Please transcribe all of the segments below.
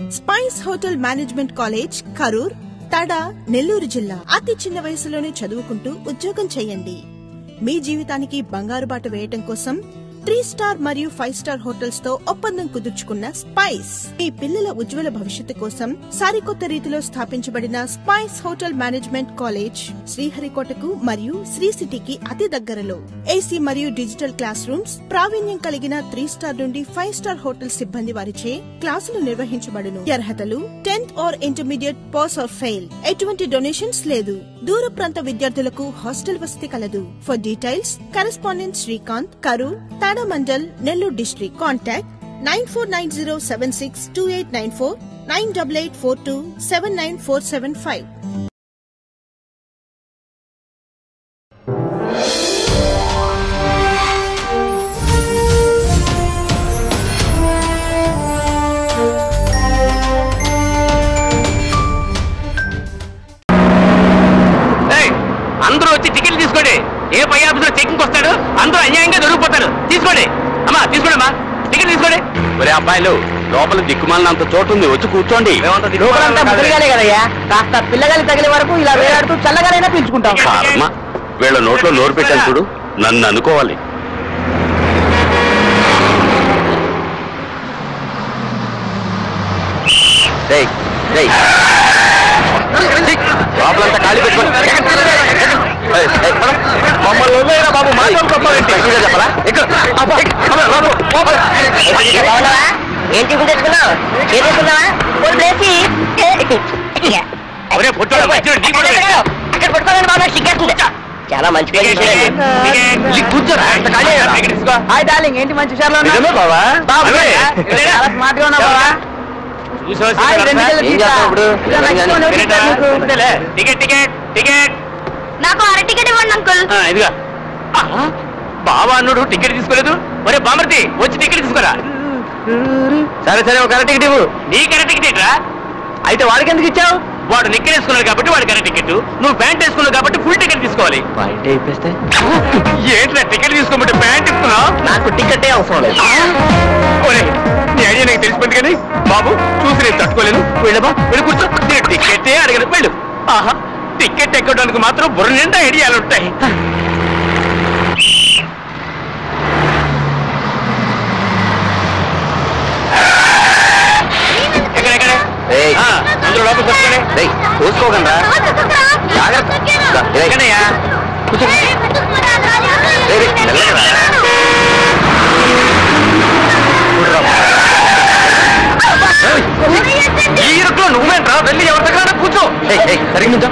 Spice hotel management college Karur Tada Nellore జిల్లా అతి చిన్న వయసులోనే చదువుకుంటూ ఉద్యోగం చేయండి మీ జీవితానికి బంగారు బాట వేయటం కోసం త్రీ స్టార్ మరియు ఫైవ్ స్టార్ హోటల్స్ తో ఒప్పందం కుదుర్చుకున్న స్పైస్ మీ పిల్లల ఉజ్వల భవిష్యత్తు కోసం సరికొత్త రీతిలో స్థాపించబడిన స్పైస్ హోటల్ మేనేజ్మెంట్ కాలేజ్ శ్రీహరికోటకు మరియు శ్రీ సిటీకి అతి దగ్గరలో ఏసీ మరియు డిజిటల్ క్లాస్ రూమ్స్ ప్రావీణ్యం కలిగిన త్రీ స్టార్ నుండి ఫైవ్ స్టార్ హోటల్ సిబ్బంది వారిచే క్లాసులు నిర్వహించబడును అర్హతలు tenth or intermediate pass or fail ఎటువంటి డొనేషన్స్ లేదు దూర ప్రాంత విద్యార్థులకు హాస్టల్ వసతి కలదు for details correspondent Srikanth Karur Tadamandal Nellore district contact nine four nine zero seven six two eight nine four nine double eight four two seven nine four seven five ఏయ్, అందరూ వచ్చి టికెట్లు తీసుకోండి ఏ పై ఆఫీసర్ చెకింగ్ వస్తాడు అందరూ అన్యాయంగా దొరికిపోతారు తీసుకోండి అమ్మా తీసుకోండి అమ్మా టికెట్ తీసుకోండి ఒరే అబ్బాయిలు లోపల దిక్కుమాలినంత చోటు ఉంది వచ్చి కూర్చోండి లోపలంతా ముదిరిగానే కదయ్యా కాస్త పిల్లగాలి తగిలే వరకు ఇలా వేలాడుతూ చల్లగానైనా పీల్చుకుంటాం కర్మ వీళ్ళ నోట్లో నోరు పెట్టాను చూడు నన్ను అనుకోవాలి రేయ్, రేయ్. ఛీ, లోపలంతా ఖాళీ పెట్టుకోండి ఏయ్, ఏయ్, పద. మమ్మల్ని వదిలేయరా బాబు మాటలు తప్పాలంటే చెప్పరా ఇక్కడ అబ్బా, అబ్బా, బాబు, లోపల. ఏంటి తెచ్చుకున్నావు చేసుకున్నావా ఒరే, పొట్టోడు, మధ్యలో నీ కూడా పెట్టు. అక్కడ పట్టుకోవాలని బాబా సిగ్గేస్తుంది చాలా మంచి టికెట్, టికెట్. లీ, కూర్చోరా అంత ఖాళీ అయ్యారా? టికెట్ తీసుకో. హాయ్ డార్లింగ్ ఏంటి మంచి విషయాలు నిజమే బావా? బాబు అవే. చాలా స్మార్ట్ గా ఉన్నావు బాబా చూసావా, హాయ్, చూసావా? రెండు టికెట్లు ఏం తీసుకో. చేస్తావు ఇప్పుడు? ఇలా నచ్చుకొని ఎవరు టికెటా? ఇస్తారు నీకు? అంతేలే. టికెట్ టికెట్ టికెట్ నాకు అర టికెట్ ఇవ్వండి అంకుల్ ఆ, ఇదిగా ఆహా, బావా అన్నుడు టికెట్ తీసుకోలేదు ఒరే బామర్తి వచ్చి టికెట్ తీసుకోరా సరే సరే ఒక కరెక్ట్ టికెట్ ఇవ్వు నీ కరెక్ట్ టికెట్ రా అయితే వాడికి ఎందుకు ఇచ్చావు వాడు నిక్కర్ వేసుకున్నాడు కాబట్టి వాడి కరెక్ట్ టికెట్ నువ్వు ప్యాంట్ వేసుకున్నావు కాబట్టి ఫుల్ టికెట్ తీసుకోవాలి ఏంట్రా టికెట్ తీసుకోమంటే ప్యాంట్ ఇస్తున్నావు నాకు టికెటే అవసరం లేదు ఒరే, నీ ఐడియా నాకు తెలిసిపోయింది కానీ బాబు చూసి నేను తట్టుకోలేను వెళ్ళబా వెళ్ళి కూర్చో నేను టికెటే అడగను వెళ్ళు ఆహా టికెట్ ఎక్కడానికి మాత్రం బుర్ర నిండా ఐడియాలు ఉంటాయి ఎక్కడ ఎక్కడ ఆ, అందరూ లోపలికి వస్తున్నాడే చూసుకోకండి జాగ్రత్త ఎక్కడయ్యా కూర్చో ఈ ఇరుకులో నువ్వేంట్రా వెళ్ళి ఎవరి దగ్గర కూర్చో సరిగ్గా నుంచో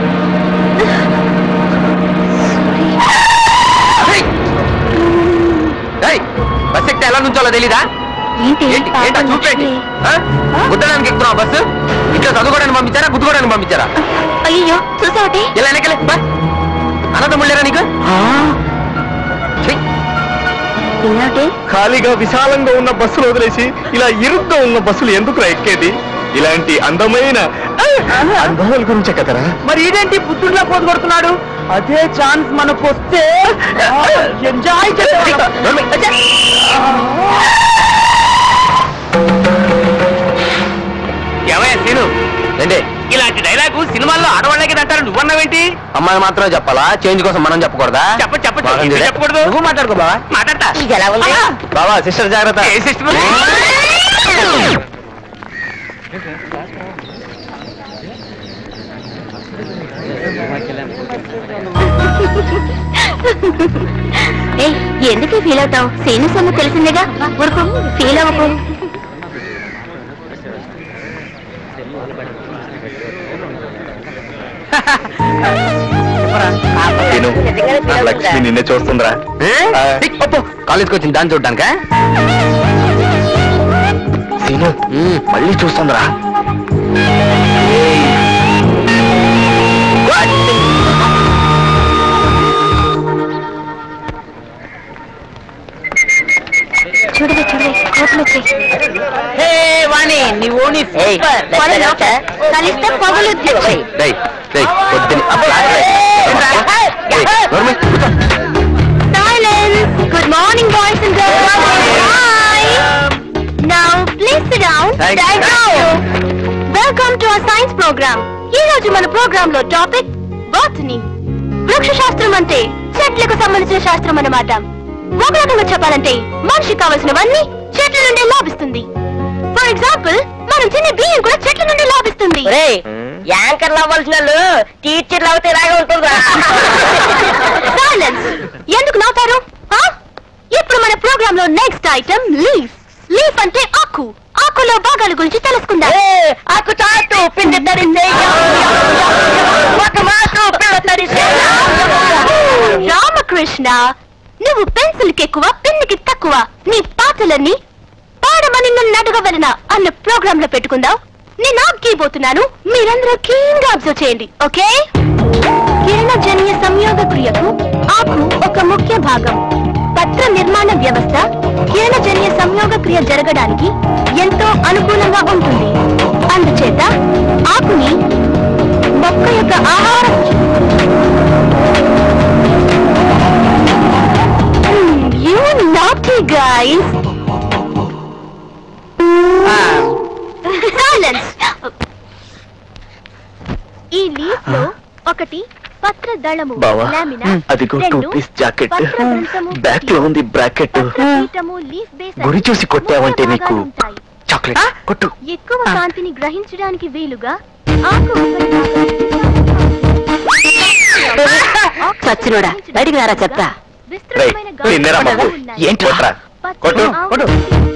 ఏయ్! ఏయ్, బస్ ఎక్కితే ఎలా నుంచోలో తెలీదా ఏంటి ఏంటి ఏంటా చూపేంటి గుద్దడానికి ఎక్కుతున్నావు బస్సు ఇంట్లో చదువుకోవడానికి పంపించారా గుద్దుకోవడానికి పంపించారా అయ్యో చూసావటి ఇలా వెనకలే బా అనంత ముళ్ళేరా నీకు ఛీ! ఏమిటి ఖాళీగా విశాలంగా ఉన్న బస్సులు వదిలేసి ఇలా ఇరుగ్గా ఉన్న బస్సులు ఎందుకు ఎక్కేది ఇలాంటి అందమైన అనుభవాల గురించే కదరా మరి ఇదేంటి పుత్తూరులో పోదు కొడుతున్నాడు అదే ఛాన్స్ మనకు వస్తే ఎంజాయ్ ఏమయ్యా సీను ఏంటి ఇలాంటి డైలాగు సినిమాల్లో ఆడవాళ్ళకి అంటారు నువ్వన్నావేంటి అమ్మాయి మాత్రమే చెప్పాలా చేంజ్ కోసం మనం చెప్పకూడదా చెప్ప చెప్ప బాగా ఎందుకు ఉంది. చెప్పకూడదు నువ్వు మాట్లాడుకో బావా మాట్లాడతా ఇది ఎలా ఉంది బాబా సిస్టర్ జాగ్రత్త ఏ సిస్టమ్ ఏయ్ ఎందుకు ఫీల్ అవుతావు సీను సొమ్ము తెలిసిందేగా ఊరుకో ఫీల్ అవ్వకు తిను. నా లక్ష్మి నిన్నే చూస్తుందిరా ఆ. కాలేజ్కి వచ్చింది దాన్ని చూడ్డానికా సీను మళ్ళీ చూస్తుందిరా చూడవే చూడవే కోట్లు వచ్చాయి హే వాణి నీ ఓని సూపర్ కలిస్తే పగులుద్ది డేయ్ డేయ్ పొద్దున్న ఆ ఫ్లాట్ రేయ్. ఏయ్, నోర్మి, కూర్చో. Silence. Good morning, boys and girls. Hi. Now, please sit down. Thank you. Thank you. Welcome to our science program. ఈ రోజు మన ప్రోగ్రామ్ లో టాపిక్ బాటనీ వృక్ష శాస్త్రం అంటే చెట్లకు సంబంధించిన శాస్త్రం అన్నమాట ఒక రకంగా చెప్పాలంటే మనిషికి కావలసినవన్నీ చెట్ల నుండి లాభిస్తుంది ఫర్ ఎగ్జాంపుల్ మనం తినే బియ్యం కూడా చెట్ల నుండి లాభిస్తుంది యాంకర్లు అవ్వాల్సిన వాళ్ళు టీచర్లు అవుతే ఇలాగే ఉంటుందా సైలెన్స్ ఎందుకు నవ్వుతారు ఆ? ఇప్పుడు మన ప్రోగ్రామ్ లో నెక్స్ట్ ఐటమ్ లీఫ్ లీఫ్ అంటే ఆకు ఆకులో భాగాల గురించి తెలుసుకుందాం ఆకు చాటు పిండి తడిసే ఒక మాకు పిల్ల తడిసే రామకృష్ణ నువ్వు పెన్సిల్ కి ఎక్కువ పెన్నుకి తక్కువ నీ పాటలన్నీ పాడమని నన్ను అడగవలన అన్న ప్రోగ్రామ్ లో పెట్టుకుందాం నేను ఆగిపోతున్నాను మీరందరూ keen గా అబ్జర్వ్ చేయండి ఓకే కిరణజన్య సంయోగ క్రియకు ఆకు ఒక ముఖ్య భాగం పత్ర నిర్మాణ వ్యవస్థ కిరణజన్య సంయోగ క్రియ జరగడానికి ఎంతో అనుకూలంగా ఉంటుంది అందుచేత ఆకుని మొక్క యొక్క ఆహార యూ నాటీ గైస్ సైలెన్స్ ఈ లీఫ్ లో ఒకటి పత్ర దళము బావా లామినా అదిగో టూ రెండు పీస్ జాకెట్ పత్ర దంతము బ్యాక్ లో ఉంది బ్రాకెట్ పత్రపీఠము, లీఫ్ బేస్ గురి అని చూసి కొట్టావంటే మూడు నీకు భాగాలు ఉంటాయి. చాక్లెట్ కొట్టు ఎక్కువ కాంతిని గ్రహించడానికి వీలుగా ఆకు చచ్చినోడా బయటికి రారా చెప్తా రేయ్, నిన్నేరా బాబు? ఏంటి కొట్రా? కొట్టు, కొట్టు.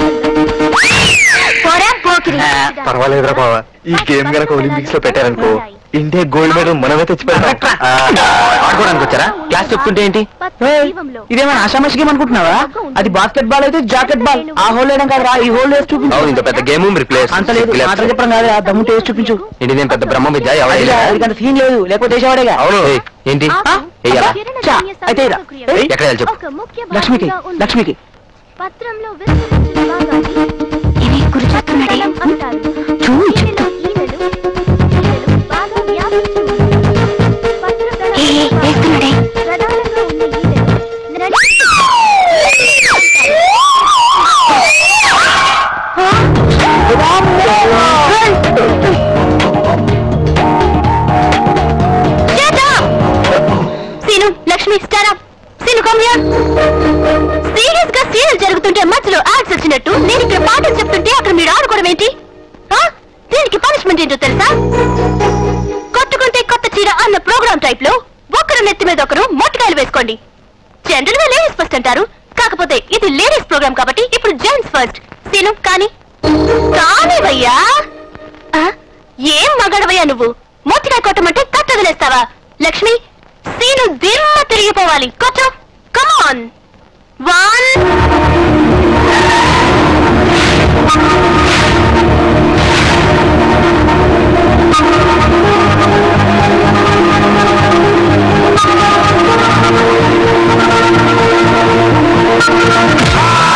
పర్వాలేదురా బావా ఈ గేమ్ గనక ఒలింపిక్స్ లో పెట్టారనుకో ఇండియా గోల్డ్ మెడల్ మనమే తెచ్చి పెడతాం ఆ, ఆడుకోవడానికి వచ్చారా క్లాస్ చెప్తుంటే ఏంటి ఇదేమైనా ఆషామాషి గేమ్ అనుకుంటున్నావా అది బాస్కెట్ బాల్ అయితే జాకెట్ బాల్ ఆ హోల్ వేయడం కాదురా ఈ హోల్ వేసి చూపించు అవును ఇంత పెద్ద గేమ్ మీరు ప్లేస్ అంత లేదు మాటలు చెప్పడం కాదు ఆ దమ్ము టేస్ట్ చూపించు ఇది నేను పెద్ద బ్రహ్మ విద్య ఎవరు అది వేయలేదా? అంత సీన్ లేదు లేకపోతే వేసేవాడేగా అవును ఏయ్, ఏంటి వెయ్యాలా? చా, అయితే ఇరా. ఏయ్, ఎక్కడ వెళ్ళి చెప్పు లక్ష్మికి లక్ష్మికి పత్రంలో విస్తరించిన భాగాన్ని ఇవి గురి చూస్తున్నాడే దళం అంటారు. చూడు, దీనిలో ఈనెలు, ఈనెలు బాగా వ్యాపించి ఉన్నాయి. పత్రదళం ఏ, ఏ, వేస్తున్నాడే. ప్రధానంగా ఉన్న ఈనెలు నడి- Shut up! Seenu Lakshmi star up Seenu come here serious గా సీరియల్ జరుగుతుంటే మధ్యలో యాడ్స్ వచ్చినట్టు నేను ఇక్కడ పాటలు చెప్తుంటే అక్కడ మీరు ఆడుకోవడం ఏంటి ఆ? దీనికి పనిష్మెంట్ ఏంటో తెలుసా కొట్టుకుంటే కొత్త చీర అన్న ప్రోగ్రామ్ టైప్ లో ఒకరు నెత్తి మీద ఒకరు మొట్టకాయలు వేసుకోండి జనరల్ గా లేడీస్ ఫస్ట్ అంటారు కాకపోతే ఇది లేడీస్ ప్రోగ్రామ్ కాబట్టి ఇప్పుడు జెంట్స్ ఫస్ట్ సీను కానీ కానీ భయ్యా ఆ? ఏం మగడవయ్యా నువ్వు మొట్టకాయ కొట్టమంటే కట్ట వదిలేస్తావా లక్ష్మి సీను దిమ్మ తిరిగిపోవాలి కొట్టు కమాన్ వన్ ఆ